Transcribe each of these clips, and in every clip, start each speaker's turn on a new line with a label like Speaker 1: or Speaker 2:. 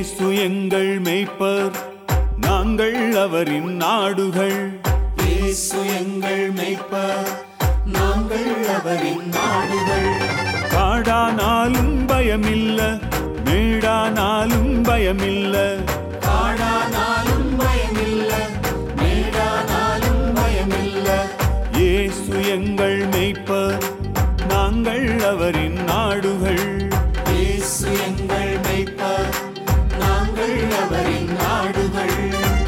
Speaker 1: இயேசு எங்கள் மேய்ப்பர் நாங்கள் அவரின் நாடுகள்
Speaker 2: இயேசு எங்கள் மேய்ப்பர் நாங்கள் அவரின் நாடுகள்
Speaker 1: காடானாலும் பயமில்ல மேடானாலும் பயமில்ல
Speaker 2: காடானாலும் பயமில்ல மேடானாலும் பயமில்ல
Speaker 1: இயேசு எங்கள் மேய்ப்பர் நாங்கள் அவரின் நாடுகள்
Speaker 2: இயேசு எங்கள் மேய்ப்பர் நாங்கள் அவரின் நாடுகள்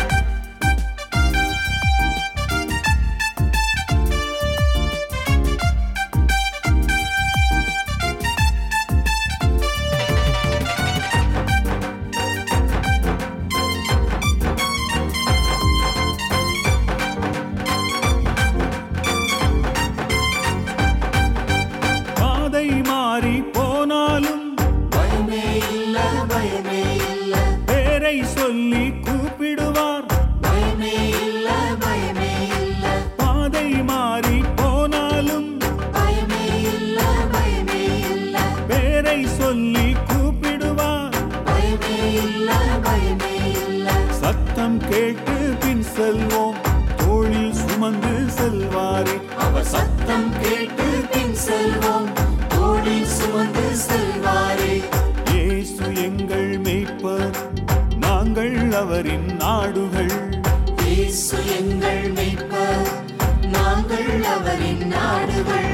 Speaker 1: பாதை மாறி போனாலும்
Speaker 2: பயமே இல்ல பயமே இல்ல
Speaker 1: பேரை சொல்லி கூப்பிடுவார்
Speaker 2: பயமே இல்ல பயமே இல்ல
Speaker 1: பாதை மாறி போனாலும்
Speaker 2: பயமே இல்ல பயமே இல்ல
Speaker 1: பேரை சொல்லி கூப்பிடுவார்
Speaker 2: பயமே இல்ல பயமே இல்ல
Speaker 1: சத்தம் கேட்டு பின் செல்வோம் தோளில் சுமந்து செல்வாரே
Speaker 2: அவர் சத்தம் கேட்டு பின் செல்வோம் தோளில் சுமந்து செல்வாரே
Speaker 1: இயேசு எங்கள் மேய்ப்பர் நாங்கள் அவரின் நாடுகள்
Speaker 2: இயேசு எங்கள் மேய்ப்பர் நாங்கள் அவரின் நாடுகள்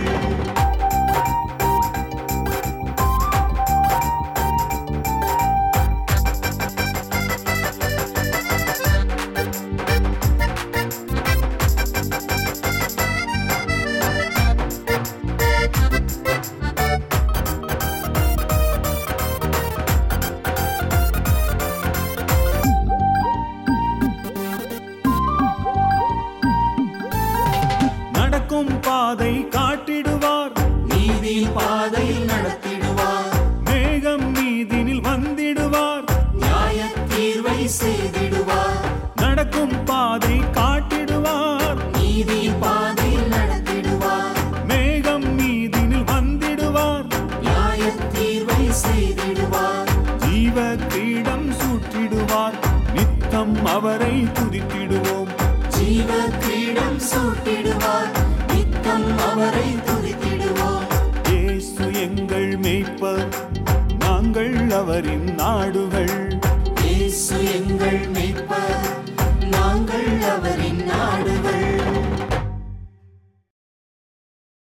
Speaker 1: நடக்கும் பாதை காட்டிடுவார்
Speaker 2: நீதி பாதையில் நடத்திடுவார்
Speaker 1: மேகம் மீதினில் வந்திடுவார்
Speaker 2: நியாய தீர்வை செய்திடுவார்
Speaker 1: நடக்கும் பாதை காட்டிடுவார்
Speaker 2: நீதி பாதையில் நடத்திடுவார்
Speaker 1: மேகம் மீதினில் வந்திடுவார்
Speaker 2: நியாய தீர்வை செய்திடுவார்
Speaker 1: ஜீவ கிரீடம் சூட்டிடுவார் நித்தம் அவரை துதித்திடுவோம்
Speaker 2: ஜீவ கிரீடம் சூட்டிடுவார் நித்தம் அவரை துதித்திடுவோம்
Speaker 1: இயேசு எங்கள் மேய்ப்பர் நாங்கள் அவரின் நாடுகள்
Speaker 2: இயேசு எங்கள் மேய்ப்பர் நாங்கள் அவரின் நாடுகள்